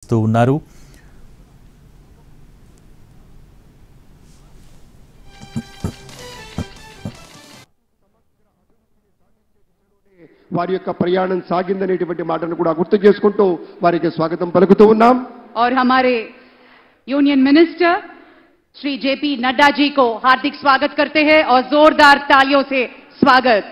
పర్యటిస్తూ ఉన్నారు వారి యొక్క ప్రయాణం సాగిందనేటువంటి మాటను కూడా గుర్తు చేసుకుంటూ వారికి స్వాగతం పలుకుతూ ఉన్నాం और हमारे union minister Shri JP Nadda ji को हार्दिक स्वागत करते हैं और जोरदार तालियों से स्वागत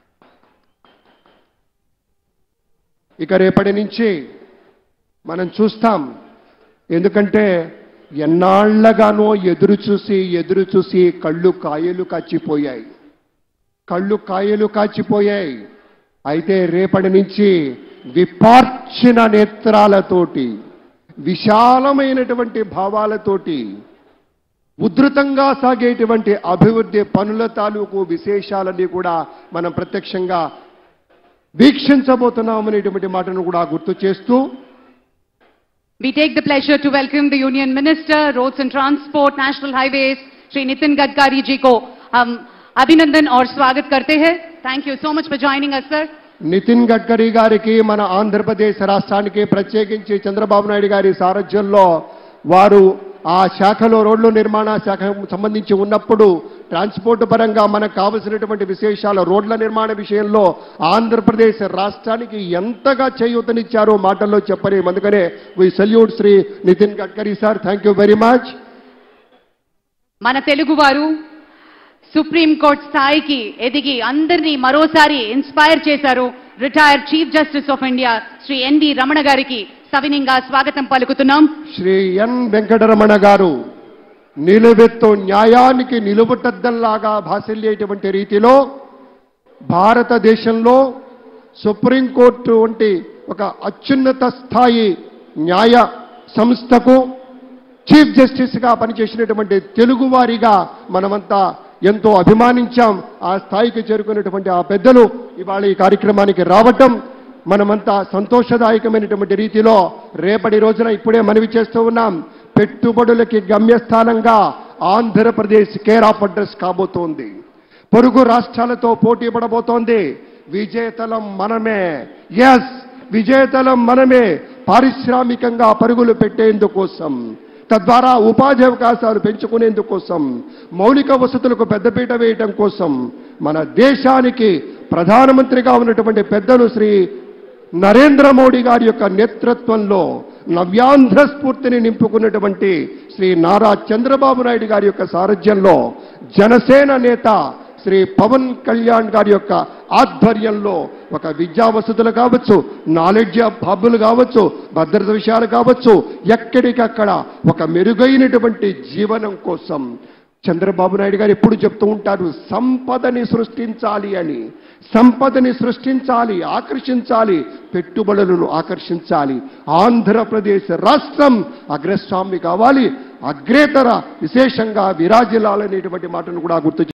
ఇక రేపటి నుంచి మనం చూస్తాం ఎందుకంటే ఎన్నాళ్లగానో ఎదురు చూసి ఎదురు చూసి కళ్ళు కాయలు కాచిపోయాయి కళ్ళు కాయలు కాచిపోయాయి అయితే రేపటి నుంచి విపార్చిన నేత్రాలతోటి విశాలమైనటువంటి భావాలతోటి ఉధృతంగా సాగేటువంటి అభివృద్ధి పనుల తాలూకు విశేషాలన్నీ కూడా మనం ప్రత్యక్షంగా వీక్షించబోతున్నామనేటువంటి మాటను కూడా గుర్తు చేస్తూ We take the pleasure to welcome the Union Minister, Roads and Transport, National Highways, Shri Nitin Gadkari ji को हम अभिनंदन और स्वागत करते हैं. Thank you so much for joining us, sir. Nitin Gadkari గారికి మన ఆంధ్రప్రదేశ్ రాష్ట్రానికి ప్రత్యేకించి చంద్రబాబు నాయుడు గారి సారథ్యంలో వారు ఆ శాఖలో రోడ్లు నిర్మాణ శాఖ సంబంధించి ఉన్నప్పుడు ట్రాన్స్పోర్ట్ పరంగా మనకు కావలసినటువంటి విశేషాలు రోడ్ల నిర్మాణ విషయంలో ఆంధ్రప్రదేశ్ రాష్ట్రానికి ఎంతగా చేయూతనిచ్చారో మాటల్లో చెప్పలేము అందుకనే we salute Shri Nitin Gadkari sir thank you very much మన తెలుగువారు సుప్రీం కోర్ట్ స్థాయికి ఎదిగి అందరినీ మరోసారి ఇన్స్పైర్ చేశారు retired chief justice of India Shri ND Ramana గారికి సవినంగా స్వాగతం పలుకుతున్నాం శ్రీ ఎన్ వెంకటరమణ గారు నిలువెత్తు న్యాయానికి నిలువుటద్దల్లాగా భాసిల్లేటువంటి రీతిలో భారతదేశంలో సుప్రీంకోర్టు వంటి ఒక అత్యున్నత స్థాయి న్యాయ సంస్థకు చీఫ్ జస్టిస్గా పనిచేసినటువంటి తెలుగువారిగా మనమంతా ఎంతో అభిమానించాం ఆ స్థాయికి చేరుకున్నటువంటి ఆ పెద్దలు ఇవాళ ఈ కార్యక్రమానికి రావటం మనమంతా సంతోషదాయకమైనటువంటి రీతిలో రేపటి రోజున ఇప్పుడే మనవి చేస్తూ ఉన్నాం పెట్టుబడులకి గమ్యస్థానంగా ఆంధ్రప్రదేశ్ కేర్ ఆఫ్ అడ్రస్ కాబోతోంది పొరుగు రాష్ట్రాలతో పోటీ పడబోతోంది విజేతలం మనమే ఎస్ విజేతలం మనమే పారిశ్రామికంగా పరుగులు పెట్టేందుకోసం తద్వారా ఉపాధి అవకాశాలు పెంచుకునేందుకోసం మౌలిక వసతులకు పెద్దపీట వేయటం కోసం మన దేశానికి ప్రధానమంత్రిగా ఉన్నటువంటి పెద్దలు శ్రీ నరేంద్ర మోడీ గారి యొక్క నేతృత్వంలో నవ్యాంధ్ర స్ఫూర్తిని నింపుకున్నటువంటి శ్రీ నారా చంద్రబాబు నాయుడు గారి యొక్క సారథ్యంలో జనసేన నేత శ్రీ పవన్ కళ్యాణ్ గారి యొక్క ఆధ్వర్యంలో ఒక విద్యా వసతులు కావచ్చు నాలెడ్జ్ హబ్బులు కావచ్చు భద్రత విషయాలు కావచ్చు ఎక్కడికక్కడ ఒక మెరుగైనటువంటి జీవనం కోసం చంద్రబాబు నాయుడు గారు ఎప్పుడు చెప్తూ ఉంటారు సంపదని సృష్టించాలి అని సంపదని సృష్టించాలి ఆకర్షించాలి పెట్టుబడులను ఆకర్షించాలి ఆంధ్రప్రదేశ్ రాష్ట్రం అగ్రస్వామి కావాలి అగ్రేతర విశేషంగా విరాజిల్లాలనేటువంటి మాటను కూడా గుర్తు